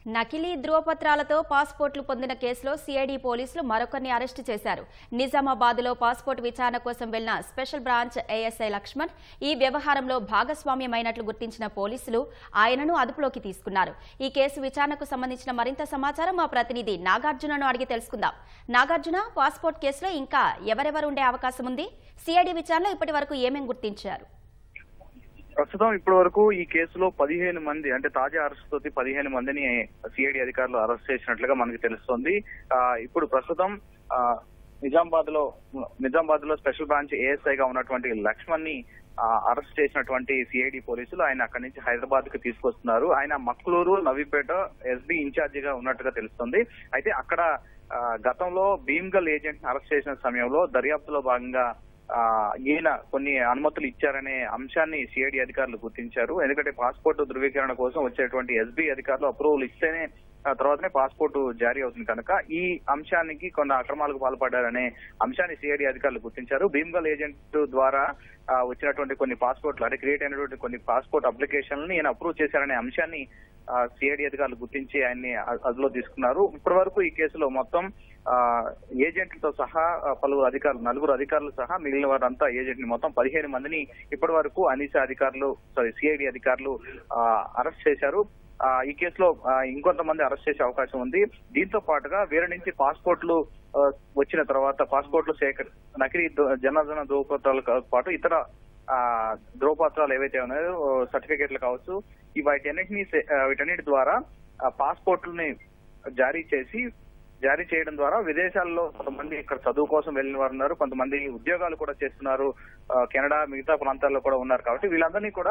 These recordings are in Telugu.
నకిలీ ధృవపత్రాలతో పాస్పోర్ట్లు పొందిన కేసులో సిఐడి పోలీసులు మరొకరిని అరెస్టు చేశారు నిజామాబాద్లో పాస్పోర్ట్ విచారణ కోసం వెళ్లిన స్పెషల్ బ్రాంచ్ ఏఎస్ఐ లక్ష్మణ్ ఈ వ్యవహారంలో భాగస్వామ్యమైనట్లు గుర్తించిన పోలీసులు ఆయనను అదుపులోకి తీసుకున్నారు ఈ కేసు విచారణకు సంబంధించిన మరింత సమాచారం మా ప్రతినిధి నాగార్జునను అడిగి తెలుసుకుందాం నాగార్జున పాస్పోర్ట్ కేసులో ఇంకా ఎవరెవరు ఉండే అవకాశం ఉంది సిఐడి విచారణలో ఇప్పటి వరకు ఏమేం గుర్తించారు ప్రస్తుతం ఇప్పటి వరకు ఈ కేసులో పదిహేను మంది అంటే తాజా అరెస్ట్ తోటి పదిహేను మందిని సిఐడి అధికారులు అరెస్ట్ చేసినట్లుగా మనకి తెలుస్తోంది ఆ, ఇప్పుడు ప్రస్తుతం ఆ, నిజామాబాద్ లో నిజామాబాద్ లో స్పెషల్ బ్రాంచ్ ఏఎస్ఐ గా ఉన్నటువంటి లక్ష్మణ్ ని అరెస్ట్ చేసినటువంటి సిఐడి పోలీసులు ఆయన అక్కడి నుంచి హైదరాబాద్ కి తీసుకొస్తున్నారు ఆయన మక్లూరు నవీపేట ఎస్బీ ఇన్ఛార్జి గా ఉన్నట్టుగా తెలుస్తుంది అయితే అక్కడ ఆ, గతంలో భీమ్గల్ ఏజెంట్ అరెస్ట్ చేసిన సమయంలో దర్యాప్తులో భాగంగా ఆ, ఈయన కొన్ని అనుమతులు ఇచ్చారనే అంశాన్ని సిఐడి అధికారులు గుర్తించారు ఎందుకంటే పాస్పోర్ట్ ధృవీకరణ కోసం వచ్చేటువంటి ఎస్బీ అధికారులు అప్రూవల్ ఇస్తేనే ఆ తర్వాతనే పాస్పోర్ట్ జారీ అవుతుంది కనుక ఈ అంశానికి కొన్ని అక్రమాలకు పాల్పడ్డారనే అంశాన్ని సిఐడి అధికారులు గుర్తించారు భీమ్గల్ ఏజెంట్ ద్వారా ఆ, వచ్చినటువంటి కొన్ని పాస్పోర్ట్లు అంటే క్రియేట్ అయినటువంటి కొన్ని పాస్పోర్ట్ అప్లికేషన్లని ఈయన అప్రూవ్ చేశారనే అంశాన్ని సిఐడి అధికారులు గుర్తించి ఆయన్ని అ- అదుపులో తీసుకున్నారు ఇప్పటి వరకు ఈ కేసులో మొత్తం ఆ, ఏజెంట్లతో సహా ఆ, పలువురు అధికారులు నలుగురు అధికారులు సహా మిగిలిన వారంతా ఏజెంట్ ని మొత్తం పదిహేను మందిని ఇప్పటి వరకు అనిసా అధికారులు సారీ సిఐడి అధికారులు ఆ, అరెస్ట్ చేశారు ఆ, ఈ కేసులో ఆ, ఇంకొంతమంది అరెస్ట్ చేసే అవకాశం ఉంది దీంతో పాటుగా వీరి నుంచి పాస్పోర్ట్లు ఆ, వచ్చిన తర్వాత పాస్పోర్ట్లు సేకరి నకిలీ దో- జనార్దన ధృవపత్రాలతో పాటు ఇతర ఆ ధ్రువపత్రాలు ఏవైతే ఉన్నాయో సర్టిఫికేట్లు కావచ్చు ఈ వాటన్నిటిని సే- ఆ, వీటన్నిటి ద్వారా ఆ పాస్పోర్ట్లని జారీ చేసి జారీ చేయడం ద్వారా విదేశాల్లో కొంతమంది ఇక్కడ చదువు కోసం వెళ్ళిన వారు ఉన్నారు కొంతమంది ఉద్యోగాలు కూడా చేస్తున్నారు ఆ, కెనడా మిగతా ప్రాంతాల్లో కూడా ఉన్నారు కాబట్టి వీళ్ళందరినీ కూడా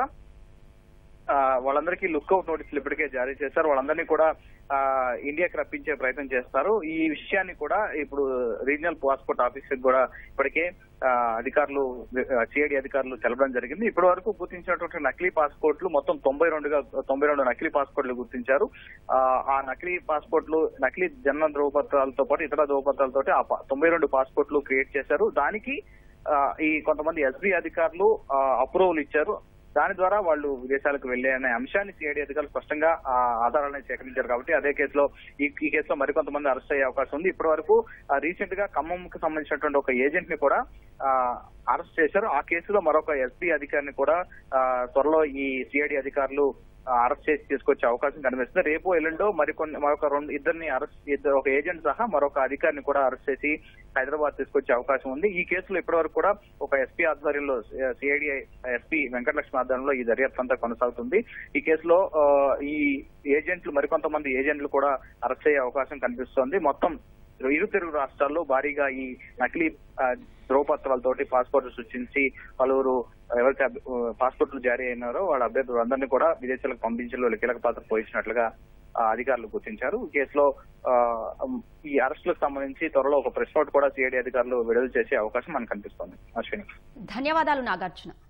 ఆ, వాళ్ళందరికీ లుక్అవుట్ నోటీసులు ఇప్పటికే జారీ చేశారు వాళ్ళందరినీ కూడా ఆ, ఇండియాకి రప్పించే ప్రయత్నం చేస్తారు ఈ విషయాన్ని కూడా ఇప్పుడు రీజనల్ పాస్పోర్ట్ ఆఫీస్ కూడా ఇప్పటికే ఆ, అధికారులు సిఐడి అధికారులు తెలపడం జరిగింది ఇప్పటి వరకు గుర్తించినటువంటి నకిలీ పాస్పోర్ట్లు మొత్తం తొంభై రెండుగా తొంభై రెండు నకిలీ పాస్పోర్ట్లు గుర్తించారు ఆ, ఆ నకిలీ పాస్పోర్ట్లు నకిలీ జన్మ ధృవపత్రాలతో పాటు ఇతర ధృవపత్రాలతో ఆ ప- తొంభై రెండు పాస్పోర్ట్లు క్రియేట్ చేశారు దానికి ఆ, ఈ కొంతమంది ఎస్బీ అధికారులు అప్రూవల్ ఇచ్చారు దాని ద్వారా వాళ్ళు విదేశాలకు వెళ్లే అనే అంశాన్ని సిఐడి అధికారులు స్పష్టంగా ఆ ఆధారాలను సేకరించారు కాబట్టి అదే కేసులో ఈ ఈ కేసులో మరికొంతమంది అరెస్ట్ అయ్యే అవకాశం ఉంది ఇప్పటి వరకు రీసెంట్ గా ఖమ్మంకి సంబంధించినటువంటి ఒక ఏజెంట్ ని కూడా ఆ, అరెస్ట్ చేశారు ఆ కేసులో మరొక ఎస్పీ అధికారిని కూడా ఆ, త్వరలో ఈ సిఐడి అధికారులు ఆ, అరెస్ట్ చేసి తీసుకొచ్చే అవకాశం కనిపిస్తుంది రేపు ఎల్లుండో మరికొన్ని మరొక రెండు ఇద్దరిని అరెస్ట్ ఇద్దరు ఒక ఏజెంట్ సహా మరొక అధికారిని కూడా అరెస్ట్ చేసి హైదరాబాద్ తీసుకొచ్చే అవకాశం ఉంది ఈ కేసులో ఇప్పటివరకు కూడా ఒక ఎస్పీ ఆధ్వర్యంలో సిఐడి ఎస్పీ వెంకటలక్ష్మి ఆధ్వర్యంలో ఈ దర్యాప్తు అంతా కొనసాగుతుంది ఈ కేసులో ఆ, ఈ ఏజెంట్లు మరికొంతమంది ఏజెంట్లు కూడా అరెస్ట్ అయ్యే అవకాశం కనిపిస్తోంది మొత్తం ఇరు తెలుగు రాష్ట్రాల్లో భారీగా ఈ నకిలీ ఆ, ధ్రువపత్రాలతోటి పాస్పోర్ట్లు సృష్టించి పలువురు ఎవరికి అభి- ఆ, పాస్పోర్ట్లు జారీ అయినారో వాళ్ళ అభ్యర్థులు అందరినీ కూడా విదేశాలకు పంపించడంలో కీలక పాత్ర పోషించినట్లుగా ఆ, అధికారులు గుర్తించారు ఈ కేసులో ఆ, ఈ అరెస్టులకు సంబంధించి త్వరలో ఒక ప్రెస్ నోట్ కూడా సిఐడి అధికారులు విడుదల చేసే అవకాశం మనకు కనిపిస్తోంది అశ్విని ధన్యవాదాలు నాగార్జున